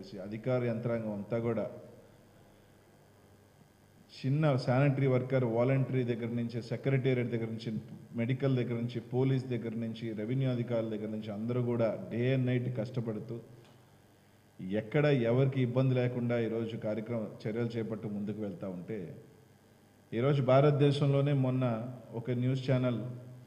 తెలిసి అధికార యంత్రాంగం అంతా కూడా చిన్న శానిటరీ వర్కర్ వాలంటరీ దగ్గర నుంచి సెక్రటేరియట్ దగ్గర నుంచి మెడికల్ దగ్గర నుంచి పోలీస్ దగ్గర నుంచి రెవెన్యూ అధికారుల దగ్గర నుంచి అందరూ కూడా డే అండ్ నైట్ కష్టపడుతూ ఎక్కడ ఎవరికి ఇబ్బంది లేకుండా ఈరోజు కార్యక్రమం చర్యలు చేపట్టు ముందుకు వెళ్తూ ఉంటే ఈరోజు భారతదేశంలోనే మొన్న ఒక news channel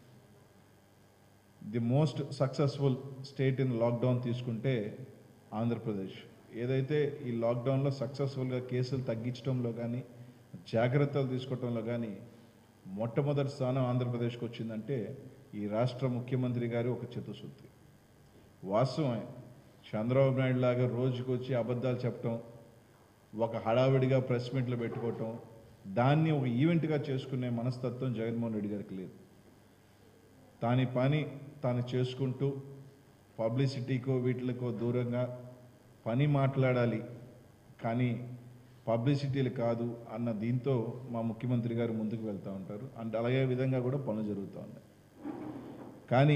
the most successful state in lockdown తీసుకుంటే ఆంధ్రప్రదేశ్ ఏదైతే ఈ లాక్డౌన్లో సక్సెస్ఫుల్గా కేసులు తగ్గించడంలో కానీ జాగ్రత్తలు తీసుకోవడంలో కానీ మొట్టమొదటి స్థానం ఆంధ్రప్రదేశ్కి వచ్చిందంటే ఈ రాష్ట్ర ముఖ్యమంత్రి గారి ఒక చిత్తశుద్ధి వాస్తవమే చంద్రబాబు నాయుడు లాగా రోజుకు వచ్చి అబద్ధాలు చెప్పటం ఒక హడావిడిగా ప్రెస్ మీట్లు పెట్టుకోవటం దాన్ని ఒక ఈవెంట్గా చేసుకునే మనస్తత్వం జగన్మోహన్ రెడ్డి గారికి లేదు తాని పని తాను చేసుకుంటూ పబ్లిసిటీకో వీటికో దూరంగా పని మాట్లాడాలి కానీ పబ్లిసిటీలు కాదు అన్న దీంతో మా ముఖ్యమంత్రి గారు ముందుకు వెళ్తూ ఉంటారు అంటే అలాగే విధంగా కూడా పనులు జరుగుతూ ఉన్నాయి కానీ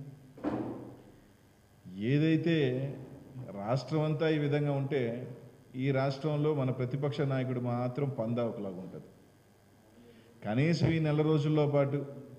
ఏదైతే రాష్ట్రం అంతా ఈ విధంగా ఉంటే ఈ రాష్ట్రంలో మన ప్రతిపక్ష నాయకుడు మాత్రం పందా ఒకలాగా ఉంటుంది కనీసం ఈ నెల రోజుల్లో పాటు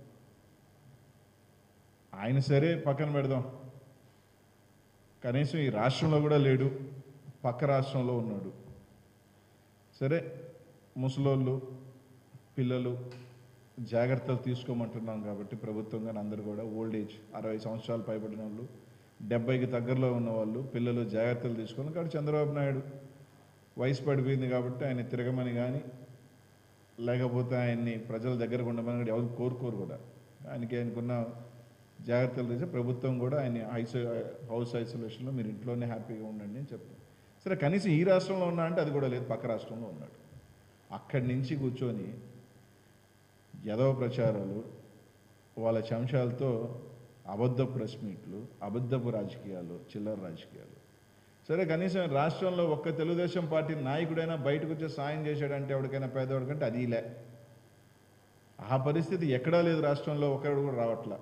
ఆయన సరే పక్కన పెడదాం కనీసం ఈ రాష్ట్రంలో కూడా లేడు పక్క రాష్ట్రంలో ఉన్నాడు సరే ముసలోళ్ళు పిల్లలు జాగ్రత్తలు తీసుకోమంటున్నాం కాబట్టి ప్రభుత్వంగా అందరూ కూడా ఓల్డ్ ఏజ్ అరవై సంవత్సరాలు పైబడిన వాళ్ళు డెబ్బైకి దగ్గరలో ఉన్న వాళ్ళు పిల్లలు జాగ్రత్తలు తీసుకొని కాబట్టి చంద్రబాబు నాయుడు వయసు పడిపోయింది కాబట్టి ఆయన తిరగమని కానీ లేకపోతే ఆయన్ని ప్రజల దగ్గరకు ఉండమని కూడా ఎవరు కోరుకోరు కూడా ఆయనకి ఆయనకున్న జాగ్రత్తలు తీసి ప్రభుత్వం కూడా ఆయన ఐసో హౌస్ ఐసోలేషన్లో మీరు ఇంట్లోనే హ్యాపీగా ఉండండి అని చెప్తాం సరే కనీసం ఈ రాష్ట్రంలో ఉన్నా అంటే అది కూడా లేదు పక్క రాష్ట్రంలో ఉన్నాడు అక్కడి నుంచి కూర్చొని యదవ ప్రచారాలు వాళ్ళ చంశాలతో అబద్ధ ప్రెస్ మీట్లు అబద్ధపు రాజకీయాలు చిల్లర రాజకీయాలు సరే కనీసం రాష్ట్రంలో ఒక్క తెలుగుదేశం పార్టీ నాయకుడైనా బయటకు వచ్చి సాయం చేశాడంటే ఎవరికైనా పేదవాడికంటే అది లే ఆ పరిస్థితి ఎక్కడా లేదు రాష్ట్రంలో ఒకడు కూడా రావట్లా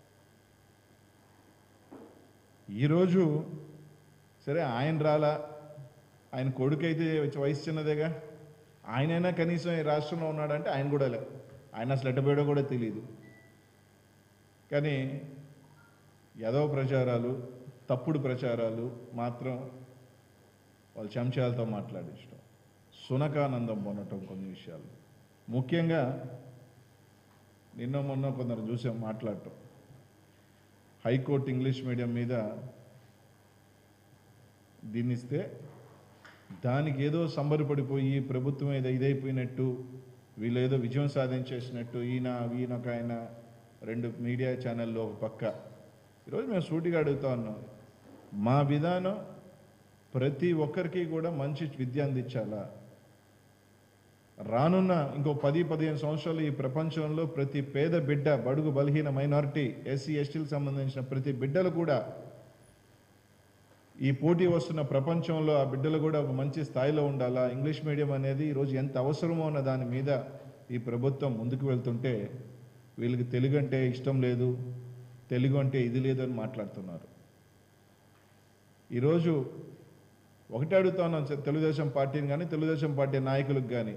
ఈరోజు సరే ఆయన రాలా ఆయన కొడుకైతే వయసు చిన్నదేగా ఆయనైనా కనీసం ఈ రాష్ట్రంలో ఉన్నాడంటే ఆయన కూడా లే ఆయన అసలు ఎట్టబోయడో కూడా తెలియదు కానీ యదవ ప్రచారాలు తప్పుడు ప్రచారాలు మాత్రం వాళ్ళ చెంచాలతో మాట్లాడించడం సునకానందం పొందటం కొన్ని విషయాలు ముఖ్యంగా నిన్న మొన్న కొందరు చూసాం మాట్లాడటం హైకోర్టు ఇంగ్లీష్ మీడియం మీద దీన్ని ఇస్తే దానికి ఏదో సంబరపడిపోయి ప్రభుత్వం ఏదో ఇదైపోయినట్టు వీళ్ళు ఏదో విజయం సాధించేసినట్టు ఈయన ఈయన ఒక ఆయన రెండు మీడియా ఛానల్లో ఒక పక్క ఈరోజు మేము సూటిగా అడుగుతా ఉన్నాం మా విధానం ప్రతి ఒక్కరికి కూడా మంచి విద్య అందించాలా రానున్న ఇంకో పది పదిహేను సంవత్సరాలు ఈ ప్రపంచంలో ప్రతి పేద బిడ్డ బడుగు బలహీన మైనారిటీ ఎస్సీ ఎస్టీలకు సంబంధించిన ప్రతి బిడ్డలు కూడా ఈ పోటీ వస్తున్న ప్రపంచంలో ఆ బిడ్డలు కూడా ఒక మంచి స్థాయిలో ఉండాలా ఇంగ్లీష్ మీడియం అనేది ఈరోజు ఎంత అవసరమో అన్న దాని మీద ఈ ప్రభుత్వం ముందుకు వెళ్తుంటే వీళ్ళకి తెలుగు అంటే ఇష్టం లేదు తెలుగు అంటే ఇది లేదు అని మాట్లాడుతున్నారు ఈరోజు ఒకటే అడుగుతా ఉన్నాం చె- తెలుగుదేశం పార్టీని కానీ తెలుగుదేశం పార్టీ నాయకులకు కానీ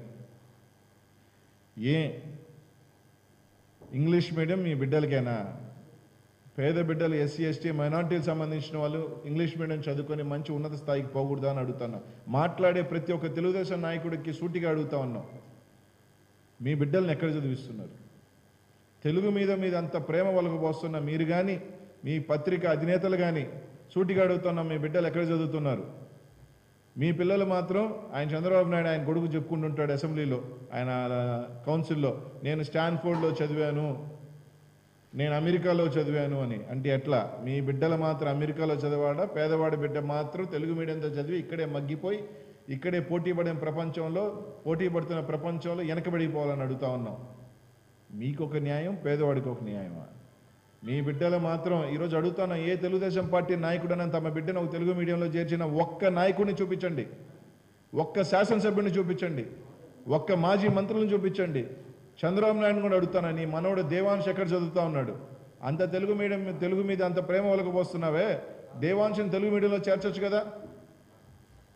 ఏ ఇంగ్లీష్ మీడియం మీ బిడ్డలకేనా పేద బిడ్డలు ఎస్సీ ఎస్టీ మైనార్టీలకు సంబంధించిన వాళ్ళు ఇంగ్లీష్ మీడియం చదువుకొని మంచి ఉన్నత స్థాయికి పోకూడదా అని అడుగుతున్నాం మాట్లాడే ప్రతి ఒక్క తెలుగుదేశం నాయకుడికి సూటిగా అడుగుతా ఉన్నాం మీ బిడ్డల్ని ఎక్కడ చదివిస్తున్నారు తెలుగు మీద మీద అంత ప్రేమ వలకపోస్తున్న మీరు కానీ మీ పత్రిక అధినేతలు కానీ సూటిగా అడుగుతున్నాం మీ బిడ్డలు ఎక్కడ చదువుతున్నారు మీ పిల్లలు మాత్రం ఆయన చంద్రబాబు నాయుడు ఆయన కొడుకు చెప్పుకుంటుంటాడు అసెంబ్లీలో ఆయన కౌన్సిల్లో నేను స్టాన్ఫోర్డ్లో చదివాను నేను అమెరికాలో చదివాను అని అంటే ఎట్లా మీ బిడ్డలు మాత్రం అమెరికాలో చదివాడా పేదవాడి బిడ్డ మాత్రం తెలుగు మీడియంతో చదివి ఇక్కడే మగ్గిపోయి ఇక్కడే పోటీ పడిన ప్రపంచంలో పోటీ పడుతున్న ప్రపంచంలో వెనకబడిపోవాలని అడుగుతా ఉన్నాం మీకు ఒక న్యాయం పేదవాడికి ఒక న్యాయమా మీ బిడ్డలు మాత్రం ఈరోజు అడుగుతాను ఏ తెలుగుదేశం పార్టీ నాయకుడైనా తమ బిడ్డను ఒక తెలుగు మీడియంలో చేర్చిన ఒక్క నాయకుడిని చూపించండి ఒక్క శాసనసభ్యుని చూపించండి ఒక్క మాజీ మంత్రులను చూపించండి చంద్రబాబు నాయుడు కూడా అడుగుతాను నీ మనవడు దేవాంశ్ ఎక్కడ చదువుతా ఉన్నాడు అంత తెలుగు మీడియం తెలుగు మీద అంత ప్రేమ వలకపోస్తున్నావే దేవాంశని తెలుగు మీడియంలో చేర్చొచ్చు కదా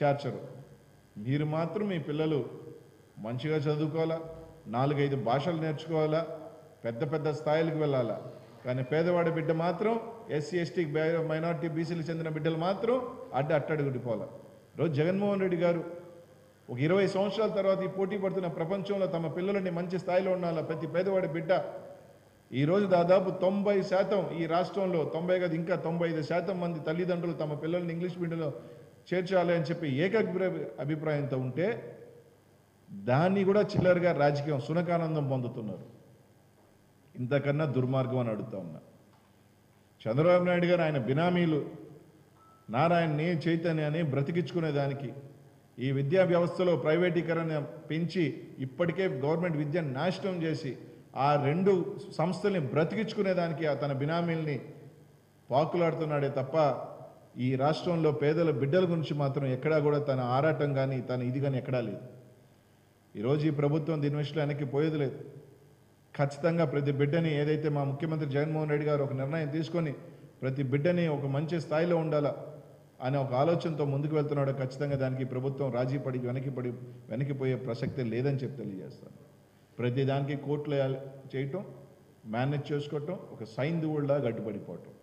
చేర్చరు మీరు మాత్రం మీ పిల్లలు మంచిగా చదువుకోవాలా నాలుగైదు భాషలు నేర్చుకోవాలా పెద్ద పెద్ద స్థాయిలకు వెళ్ళాలా కానీ పేదవాడి బిడ్డ మాత్రం ఎస్సీ ఎస్టీ మైనార్టీ బీసీలకు చెందిన బిడ్డలు మాత్రం అడ్డ అట్టడుగుడిపోవాలా రోజు జగన్మోహన్ రెడ్డి గారు ఒక ఇరవై సంవత్సరాల తర్వాత ఈ పోటీ పడుతున్న ప్రపంచంలో తమ పిల్లలని మంచి స్థాయిలో ఉండాలా ప్రతి పేదవాడి బిడ్డ ఈరోజు దాదాపు తొంభై శాతం ఈ రాష్ట్రంలో తొంభై కాదు ఇంకా తొంభై ఐదు శాతం మంది తల్లిదండ్రులు తమ పిల్లల్ని ఇంగ్లీష్ మీడియంలో చేర్చాలి అని చెప్పి ఏకాభిప్రాయ అభిప్రాయంతో ఉంటే దాన్ని కూడా చిల్లరగా రాజకీయం సునకానందం పొందుతున్నారు ఇంతకన్నా దుర్మార్గం అని అడుగుతా ఉన్నా చంద్రబాబు నాయుడు గారు ఆయన బినామీలు నారాయణని చైతన్యాన్ని బ్రతికించుకునేదానికి ఈ విద్యా వ్యవస్థలో ప్రైవేటీకరణ పెంచి ఇప్పటికే గవర్నమెంట్ విద్యను నాశనం చేసి ఆ రెండు సంస్థల్ని బ్రతికించుకునేదానికి ఆ తన బినామీల్ని పాకులాడుతున్నాడే తప్ప ఈ రాష్ట్రంలో పేదల బిడ్డల గురించి మాత్రం ఎక్కడా కూడా తన ఆరాటం కానీ తన ఇది కానీ ఎక్కడా లేదు ఈరోజు ఈ ప్రభుత్వం దీని విషయంలో వెనక్కి పోయేది లేదు ఖచ్చితంగా ప్రతి బిడ్డని ఏదైతే మా ముఖ్యమంత్రి జగన్మోహన్ రెడ్డి గారు ఒక నిర్ణయం తీసుకొని ప్రతి బిడ్డని ఒక మంచి స్థాయిలో ఉండాలా అనే ఒక ఆలోచనతో ముందుకు వెళ్తున్నాడో ఖచ్చితంగా దానికి ప్రభుత్వం రాజీ పడి వెనక్కి పడి వెనక్కిపోయే ప్రసక్తే లేదని చెప్పి తెలియజేస్తాను ప్రతి దానికి కోర్టులు వేయాలి- చేయటం మేనేజ్ చేసుకోవటం ఒక సైన్ దువుల్లా గడ్డుపడిపోవటం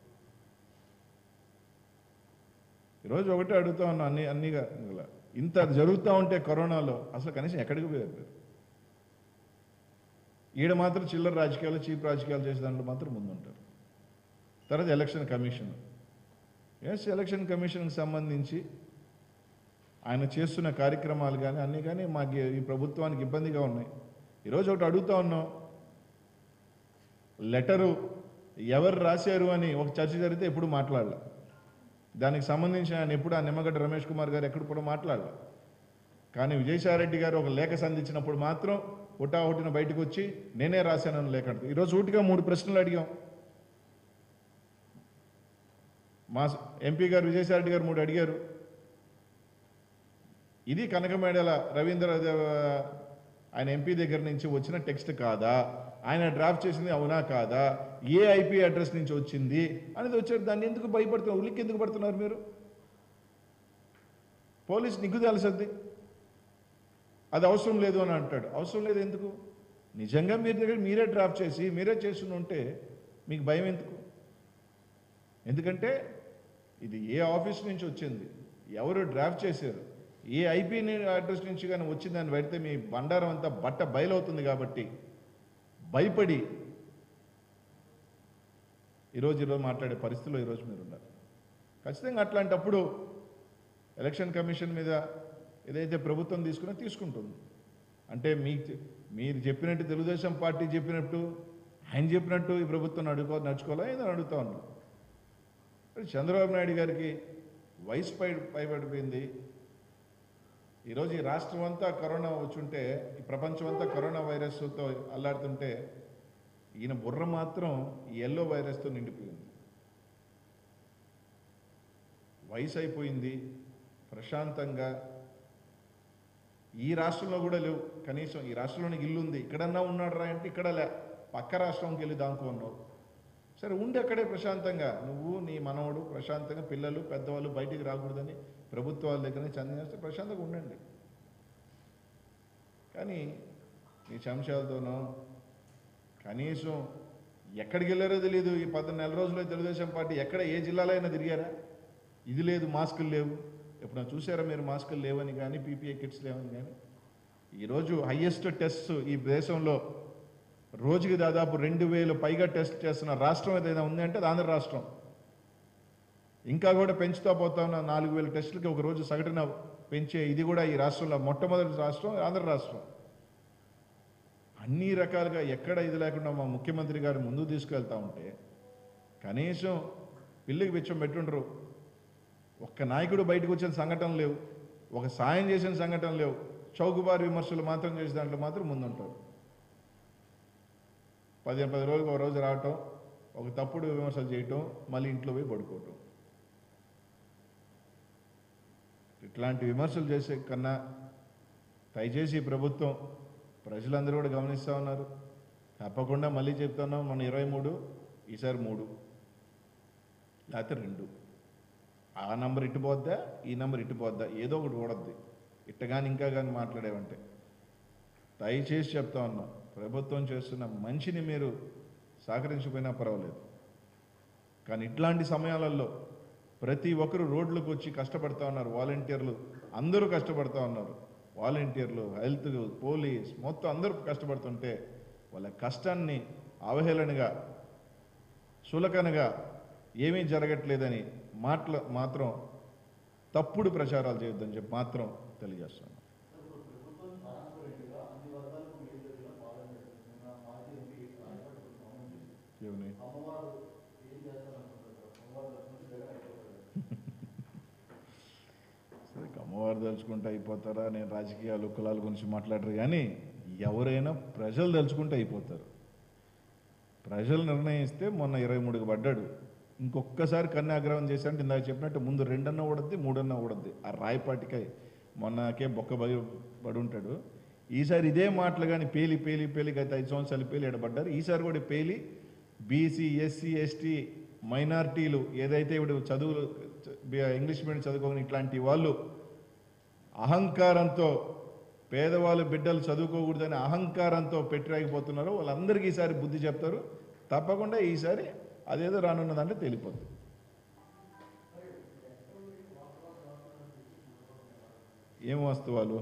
ఈరోజు ఒకటే అడుగుతా ఉన్నా అన్ని అన్నిగా ఇలా. ఇంత జరుగుతూ ఉంటే కరోనాలో అసలు కనీసం ఎక్కడికి పోయారు మీరు? ఈడ మాత్రం చిల్లర రాజకీయాలు చీప్ రాజకీయాలు చేసే దాంట్లో మాత్రం ముందుంటారు తర్వాత ఎలక్షన్ కమిషన్ ఎస్ ఎలక్షన్ కమిషన్కి సంబంధించి ఆయన చేస్తున్న కార్యక్రమాలు కానీ అన్నీ కానీ మాకు ఈ ప్రభుత్వానికి ఇబ్బందిగా ఉన్నాయి ఈరోజు ఒకటి అడుగుతా ఉన్నాం లెటరు ఎవరు రాశారు అని ఒక చర్చ జరిగితే ఎప్పుడు మాట్లాడలే దానికి సంబంధించి ఆయన ఎప్పుడు ఆ నిమ్మగడ్డ రమేష్ కుమార్ గారు ఎక్కడ కూడా మాట్లాడలే కానీ విజయసాయిరెడ్డి గారు ఒక లేఖ సంధించినప్పుడు మాత్రం హుటాహుటిన బయటకు వచ్చి నేనే రాశానని లేఖ అంటారు. ఈరోజు ఊటిగా మూడు ప్రశ్నలు అడిగాం మా స- ఎంపీ గారు విజయసాయిరెడ్డి గారు మూడు అడిగారు ఇది కనకమేడల రవీంద్ర దేవ- ఆయన ఎంపీ దగ్గర నుంచి వచ్చిన టెక్స్ట్ కాదా ఆయన డ్రాఫ్ట్ చేసింది అవునా కాదా ఏ ఐపీ అడ్రస్ నుంచి వచ్చింది అనేది వచ్చారు దాన్ని ఎందుకు భయపడుతున్నారు ఉలిక్కి ఎందుకు పడుతున్నారు మీరు పోలీస్ నిగ్గు తెలుసద్ది అది అవసరం లేదు అని అంటాడు అవసరం లేదు ఎందుకు నిజంగా మీరు దగ్గర మీరే డ్రాఫ్ట్ చేసి మీరే చేసి ఉంటే మీకు భయం ఎందుకు ఎందుకంటే ఇది ఏ ఆఫీస్ నుంచి వచ్చింది ఎవరు డ్రాఫ్ట్ చేశారు ఏ ఐపీ అడ్రస్ నుంచి కానీ వచ్చిందని పెడితే మీ బండారం అంతా బట్ట బయలవుతుంది కాబట్టి భయపడి ఈరోజు ఈరోజు మాట్లాడే పరిస్థితిలో ఈరోజు మీరు ఉన్నారు ఖచ్చితంగా అట్లాంటప్పుడు ఎలక్షన్ కమిషన్ మీద ఏదైతే ప్రభుత్వం తీసుకున్నా తీసుకుంటుంది అంటే మీ మీరు చెప్పినట్టు తెలుగుదేశం పార్టీ చెప్పినట్టు ఆయన చెప్పినట్టు ఈ ప్రభుత్వం నడుకో నడుచుకోవాలా ఏదో అడుగుతా ఉన్నాం మరి చంద్రబాబు నాయుడు గారికి వయసు పై పైబడిపోయింది ఈరోజు ఈ రాష్ట్రం అంతా కరోనా వచ్చుంటే ఈ ప్రపంచం అంతా కరోనా వైరస్తో అల్లాడుతుంటే ఈయన బుర్ర మాత్రం ఈ ఎల్లో వైరస్తో నిండిపోయింది వయసు అయిపోయింది ప్రశాంతంగా ఈ రాష్ట్రంలో కూడా లేవు కనీసం ఈ రాష్ట్రంలోనికి ఇల్లు ఉంది ఇక్కడన్నా ఉన్నాడు రా అంటే ఇక్కడ లే పక్క రాష్ట్రంకి వెళ్ళి దానుకున్నావు సరే ఉండి అక్కడే ప్రశాంతంగా నువ్వు నీ మనవడు ప్రశాంతంగా పిల్లలు పెద్దవాళ్ళు బయటికి రాకూడదని ప్రభుత్వాల దగ్గర నుంచి అందించేస్తే ప్రశాంతంగా ఉండండి కానీ మీ చంశాలతోనో కనీసం ఎక్కడికి వెళ్ళారో తెలియదు ఈ పద్దెనిమిది నెల రోజుల్లో తెలుగుదేశం పార్టీ ఎక్కడ ఏ జిల్లాలో అయినా తిరిగారా ఇది లేదు మాస్కులు లేవు ఎప్పుడైనా చూసారా మీరు మాస్కులు లేవని కానీ పీపీఏ కిట్స్ లేవని కానీ ఈరోజు హయ్యెస్ట్ టెస్ట్ ఈ దేశంలో రోజుకి దాదాపు రెండు వేలు పైగా టెస్ట్ చేస్తున్న రాష్ట్రం ఏదైనా ఉంది అంటే అది ఆంధ్ర రాష్ట్రం ఇంకా కూడా పెంచుతా పోతా ఉన్న నాలుగు వేల టెస్టులకి ఒక రోజు సగటున పెంచే ఇది కూడా ఈ రాష్ట్రంలో మొట్టమొదటి రాష్ట్రం ఆంధ్ర రాష్ట్రం అన్ని రకాలుగా ఎక్కడ ఇది లేకుండా మా ముఖ్యమంత్రి గారు ముందుకు తీసుకెళ్తా ఉంటే కనీసం పిల్లికి వెచ్చం పెట్టుండ్రు ఒక్క నాయకుడు బయటకు వచ్చిన సంఘటన లేవు ఒక సాయం చేసిన సంఘటన లేవు చౌకబారు విమర్శలు మాత్రం చేసే దాంట్లో మాత్రం ముందుంటారు పదిహేను పది రోజులకు ఒక రోజు రావటం ఒక తప్పుడు విమర్శలు చేయటం మళ్ళీ ఇంట్లో పోయి పడుకోవటం ఇట్లాంటి విమర్శలు చేసే కన్నా దయచేసి ఈ ప్రభుత్వం ప్రజలందరూ కూడా గమనిస్తూ ఉన్నారు తప్పకుండా మళ్ళీ చెప్తున్నాం మన ఇరవై మూడు ఈసారి మూడు లేకపోతే రెండు ఆ నంబర్ ఇటు పోద్దా ఈ నంబర్ ఇటు పోద్దా ఏదో ఒకటి ఓడద్ది ఇట్ట కానీ ఇంకా కానీ మాట్లాడేవంటే దయచేసి చెప్తా ఉన్నా ప్రభుత్వం చేస్తున్న మంచిని మీరు సహకరించకపోయినా పర్వాలేదు కానీ ఇట్లాంటి సమయాలలో ప్రతి ఒక్కరు రోడ్లకు వచ్చి కష్టపడతా ఉన్నారు వాలంటీర్లు అందరూ కష్టపడతా ఉన్నారు వాలంటీర్లు హెల్త్ పోలీస్ మొత్తం అందరూ కష్టపడుతుంటే వాళ్ళ కష్టాన్ని అవహేళనగా సులకనగా ఏమీ జరగట్లేదని మాటలు మాత్రం తప్పుడు ప్రచారాలు చేయొద్దని చెప్పి మాత్రం తెలియజేస్తున్నాను ఏమని సరే అమ్మవారు తలుచుకుంటే అయిపోతారా నేను రాజకీయాలు కులాల గురించి మాట్లాడరు కానీ ఎవరైనా ప్రజలు తలుచుకుంటే అయిపోతారు ప్రజలు నిర్ణయిస్తే మొన్న ఇరవై మూడుకి పడ్డాడు ఇంకొక్కసారి కన్యాగ్రహం చేశారంటే ఇందాక చెప్పినట్టు ముందు రెండన్నా ఊడద్ది మూడన్నా ఊడద్ది ఆ రాయపాటికై మొన్నకే బొక్క బగి పడి ఉంటాడు ఈసారి ఇదే మాటలు కానీ పేలి పేలి పేలి గత ఐదు సంవత్సరాలు పేలి ఎడబడ్డారు ఈసారి కూడా పేలి బీసీ ఎస్సీ ఎస్టీ మైనారిటీలు ఏదైతే ఇప్పుడు చదువులు చ- ఇంగ్లీష్ మీడియం చదువుకోని ఇట్లాంటి వాళ్ళు అహంకారంతో పేదవాళ్ళు బిడ్డలు చదువుకోకూడదని అహంకారంతో పెట్టిరాగిపోతున్నారో వాళ్ళందరికీ ఈసారి బుద్ధి చెప్తారు తప్పకుండా ఈసారి అదేదో రానున్నదంటే తెలిపోద్ది ఏం వాస్తవాలు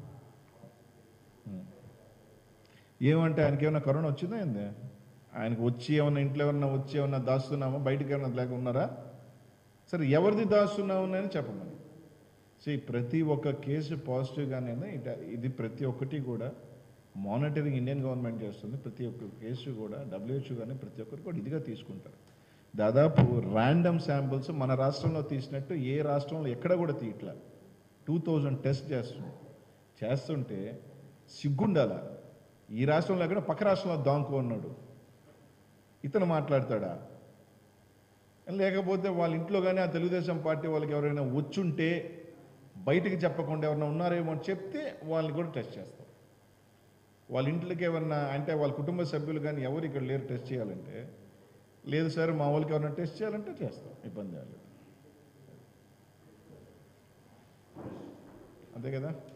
ఉం. ఏమంటే ఆయనకి ఏమైనా కరోనా వచ్చిందా ఏంది ఆయనకు వచ్చి ఏమన్నా ఇంట్లో ఏమన్నా వచ్చి ఏమన్నా దాస్తున్నామా బయటకు ఏమన్నా లేక ఉన్నారా సరే ఎవరిది దాస్తున్నావు అని చెప్పమని సో ప్రతి ఒక్క కేసు పాజిటివ్గానే ఇట- ఇది ప్రతి ఒక్కటి కూడా మానిటరింగ్ ఇండియన్ గవర్నమెంట్ చేస్తుంది ప్రతి ఒక్క కేసు కూడా డబ్ల్యూహెచ్ఓ కానీ ప్రతి ఒక్కరు కూడా ఇదిగా తీసుకుంటారు దాదాపు ర్యాండమ్ శాంపిల్స్ మన రాష్ట్రంలో తీసినట్టు ఏ రాష్ట్రంలో ఎక్కడ కూడా తీయట్లా టూ థౌజండ్ టెస్ట్ చేస్తుంది చేస్తుంటే సిగ్గుండాల ఈ రాష్ట్రంలో ఎక్కడ పక్క రాష్ట్రంలో దాంకో ఉన్నాడు ఇతను మాట్లాడతాడా లేకపోతే వాళ్ళ ఇంట్లో కానీ ఆ తెలుగుదేశం పార్టీ వాళ్ళకి ఎవరైనా వచ్చుంటే బయటికి చెప్పకుండా ఎవరైనా ఉన్నారేమో అని చెప్తే వాళ్ళని కూడా టెస్ట్ చేస్తాం వాళ్ళ ఇంట్లోకి ఎవరన్నా అంటే వాళ్ళ కుటుంబ సభ్యులు కానీ ఎవరు ఇక్కడ లేరు టెస్ట్ చేయాలంటే లేదు సార్ మా వాళ్ళకి ఎవరైనా టెస్ట్ చేయాలంటే చేస్తాం ఇబ్బంది లేదు అంతే కదా